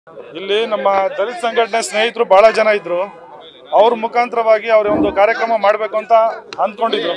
ಇಲ್ಲಿ ನಮ್ಮ ದಲಿತ ಸಂಘಟನೆ ಸ್ನೇಹಿತರು ಬಹಳ ಜನ ಇದ್ರು ಅವ್ರ ಮುಖಾಂತರವಾಗಿ ಅವ್ರ ಒಂದು ಕಾರ್ಯಕ್ರಮ ಮಾಡಬೇಕು ಅಂತ ಅಂದ್ಕೊಂಡಿದ್ರು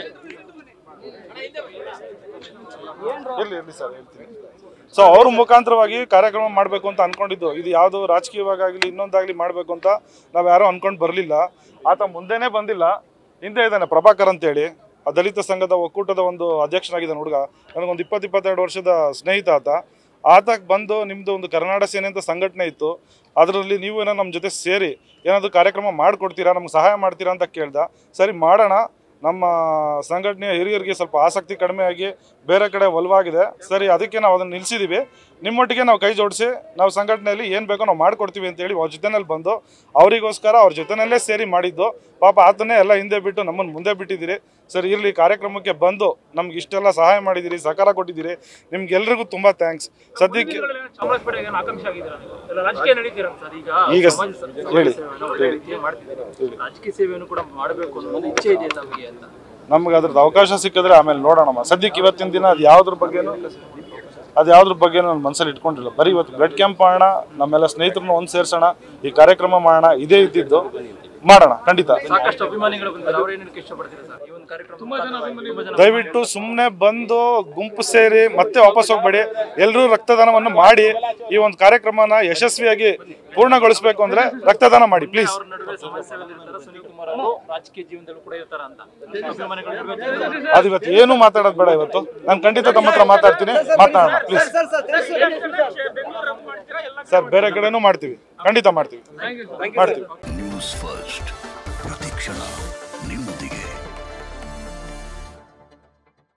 ಇರ್ಲಿ ಇರ್ಲಿ ಸರ್ ಹೇಳ್ತೀನಿ ಸೊ ಅವ್ರ ಮುಖಾಂತರವಾಗಿ ಕಾರ್ಯಕ್ರಮ ಮಾಡಬೇಕು ಅಂತ ಅನ್ಕೊಂಡಿದ್ದು ಇದು ಯಾವುದು ರಾಜಕೀಯವಾಗಲಿ ಇನ್ನೊಂದಾಗಲಿ ಮಾಡಬೇಕು ಅಂತ ನಾವು ಯಾರೂ ಅನ್ಕೊಂಡು ಬರಲಿಲ್ಲ ಆತ ಮುಂದೆನೇ ಬಂದಿಲ್ಲ ಹಿಂದೆ ಇದ್ದಾನೆ ಪ್ರಭಾಕರ್ ಅಂತೇಳಿ ಆ ದಲಿತ ಸಂಘದ ಒಕ್ಕೂಟದ ಒಂದು ಅಧ್ಯಕ್ಷನಾಗಿದ್ದಾನೆ ಹುಡುಗ ನನಗೊಂದು ಇಪ್ಪತ್ತು ಇಪ್ಪತ್ತೆರಡು ವರ್ಷದ ಸ್ನೇಹಿತ ಆತ ಆತಕ್ಕೆ ಬಂದು ನಿಮ್ಮದು ಒಂದು ಕರ್ನಾಟಕ ಸೇನೆ ಅಂತ ಸಂಘಟನೆ ಇತ್ತು ಅದರಲ್ಲಿ ನೀವು ಏನೋ ನಮ್ಮ ಜೊತೆ ಸೇರಿ ಏನಾದರೂ ಕಾರ್ಯಕ್ರಮ ಮಾಡಿಕೊಡ್ತೀರಾ ನಮ್ಗೆ ಸಹಾಯ ಮಾಡ್ತೀರಾ ಅಂತ ಕೇಳ್ದ ಸರಿ ಮಾಡೋಣ ನಮ್ಮ ಸಂಘಟನೆಯ ಹಿರಿಯರಿಗೆ ಸ್ವಲ್ಪ ಆಸಕ್ತಿ ಕಡಿಮೆ ಆಗಿ ಬೇರೆ ಕಡೆ ಒಲವಾಗಿದೆ ಸರಿ ಅದಕ್ಕೆ ನಾವು ಅದನ್ನು ನಿಲ್ಲಿಸಿದ್ದೀವಿ ನಿಮ್ಮೊಟ್ಟಿಗೆ ನಾವು ಕೈ ಜೋಡಿಸಿ ನಾವು ಸಂಘಟನೆಯಲ್ಲಿ ಏನು ಬೇಕೋ ನಾವು ಮಾಡ್ಕೊಡ್ತೀವಿ ಅಂತೇಳಿ ಅವ್ರ ಜೊತೆನಲ್ಲಿ ಬಂದು ಅವರಿಗೋಸ್ಕರ ಅವ್ರ ಜೊತೆನಲ್ಲೇ ಸೇರಿ ಮಾಡಿದ್ದು ಪಾಪ ಆತನೇ ಎಲ್ಲ ಹಿಂದೆ ಬಿಟ್ಟು ನಮ್ಮನ್ನು ಮುಂದೆ ಬಿಟ್ಟಿದ್ದೀರಿ ಸರ್ ಇರಲಿ ಕಾರ್ಯಕ್ರಮಕ್ಕೆ ಬಂದು ನಮ್ಗೆ ಇಷ್ಟೆಲ್ಲ ಸಹಾಯ ಮಾಡಿದ್ದೀರಿ ಸಹಕಾರ ಕೊಟ್ಟಿದ್ದೀರಿ ನಿಮ್ಗೆಲ್ರಿಗೂ ತುಂಬ ಥ್ಯಾಂಕ್ಸ್ ಸದ್ಯಕ್ಕೆ ಚಾಮರಾಜಪೇಟೆಗೆ ಏನು ಆಕಾಂಕ್ಷಿ ಆಗಿದ್ದೀರಾ ನೀವು? ಎಲ್ಲ ರಾಜಕೀಯ ನಡೀತೀರಾ ಸರ್ ಈಗ ಈಗ ಸಮಾಜ ಸ- ಹೇಳಿ. ಸೇವೆಯನ್ನು ಒಳ್ಳೆ ರೀತಿಯಲ್ಲಿ ಮಾಡ್ತಿದ್ದೀರಾ ರಾಜಕೀಯ ಸೇವೆಯನ್ನು ಕೂಡ ಮಾಡಬೇಕು ಅನ್ನೋ ಒಂದು ಇಚ್ಛೆ ಇದೆ ತಮಗೆ ಅಂತ ನಮ್ಗೆ ಅದ್ರದ್ದು ಅವಕಾಶ ಸಿಕ್ಕಿದ್ರೆ ಆಮೇಲೆ ನೋಡೋಣಮ್ಮ ಸದ್ಯಕ್ಕೆ ಇವತ್ತಿನ ದಿನ ಅದು ಯಾವ್ದ್ರ ಬಗ್ಗೆನೂ ಅದು ಯಾವ್ದ್ರ ಬಗ್ಗೆ ನನ್ನ ಮನಸ್ಸಲ್ಲಿ ಇಟ್ಕೊಂಡಿಲ್ಲ ಬರೀ ಇವತ್ತು ಬ್ಲಡ್ ಕ್ಯಾಂಪ್ ಮಾಡೋಣ ನಮ್ಮೆಲ್ಲ ಸ್ನೇಹಿತರನ್ನ ಒಂದು ಸೇರ್ಸೋಣ ಈ ಕಾರ್ಯಕ್ರಮ ಮಾಡೋಣ ಇದೇ ಇದ್ದಿದ್ದು ಮಾಡೋಣ ಖಂಡಿತ ಸಾಕಷ್ಟು ಅಭಿಮಾನಿಗಳು ಬಂದಿದ್ದಾರೆ ಅವ್ರು ಏನ್ ಹೇಳಕ್ಕೆ ಇಷ್ಟಪಡ್ತೀರಾ ಸರ್ ಈ ಒಂದು ಕಾರ್ಯಕ್ರಮ ತುಂಬಾ ಜನ ದಯವಿಟ್ಟು ಸುಮ್ಮನೆ ಬಂದು ಗುಂಪು ಸೇರಿ ಮತ್ತೆ ವಾಪಸ್ ಹೋಗ್ಬೇಡಿ ಎಲ್ಲರೂ ರಕ್ತದಾನವನ್ನು ಮಾಡಿ ಈ ಒಂದು ಕಾರ್ಯಕ್ರಮನ ಯಶಸ್ವಿಯಾಗಿ ಪೂರ್ಣಗೊಳಿಸಬೇಕು ಅಂದ್ರೆ ರಕ್ತದಾನ ಮಾಡಿ ಪ್ಲೀಸ್ ಅವ್ರ ನಡುವೆ ಸಮಸ್ಯೆಗಳಲ್ಲಿ ಇರ್ತಾರೆ ಸುನೀಲ್ ಕುಮಾರ್ ಅವರು ರಾಜಕೀಯ ಜೀವನದಲ್ಲೂ ಕೂಡ ಇರ್ತಾರ ಅಂತ ಅಭಿಮಾನಿಗಳ ನಡುವೆ ಜೀವನ- ಅದು ಇವತ್ತು ಏನು ಮಾತಾಡೋದು ಬೇಡ ಇವತ್ತು ನಾನು ಖಂಡಿತ ತಮ್ಮ ಹತ್ರ ಮಾತಾಡ್ತೀನಿ ಮಾತನಾಡೋಣ ಪ್ಲೀಸ್ ಸರ್ ಬೇರೆ ಕಡೆನೂ ಮಾಡ್ತೀವಿ ಖಂಡಿತ ಮಾಡ್ತೀವಿ ಮಾಡ್ತೀವಿ ನ್ಯೂಸ್ ಫಸ್ಟ್ ಪ್ರತಿಕ್ಷಣ